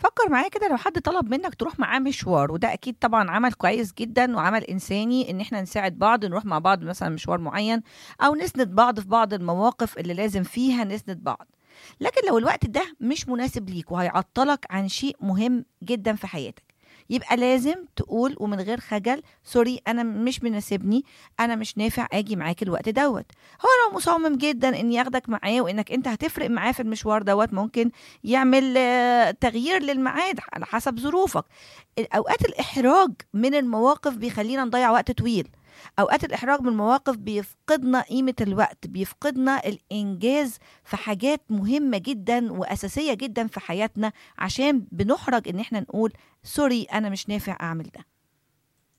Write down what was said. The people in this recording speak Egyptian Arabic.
فكر معايا كده لو حد طلب منك تروح معاه مشوار وده اكيد طبعا عمل كويس جدا وعمل انساني ان احنا نساعد بعض نروح مع بعض مثلا مشوار معين او نسند بعض في بعض المواقف اللي لازم فيها نسند بعض لكن لو الوقت ده مش مناسب ليك وهيعطلك عن شيء مهم جدا في حياتك يبقى لازم تقول ومن غير خجل سوري انا مش مناسبني انا مش نافع اجي معاك الوقت دوت هو لو مصمم جدا ان ياخدك معاه وانك انت هتفرق معاه في المشوار دوت ممكن يعمل آه، تغيير للميعاد على حسب ظروفك اوقات الاحراج من المواقف بيخلينا نضيع وقت طويل اوقات الاحراج من المواقف بيفقدنا قيمه الوقت بيفقدنا الانجاز في حاجات مهمه جدا واساسيه جدا في حياتنا عشان بنحرج ان احنا نقول سوري انا مش نافع اعمل ده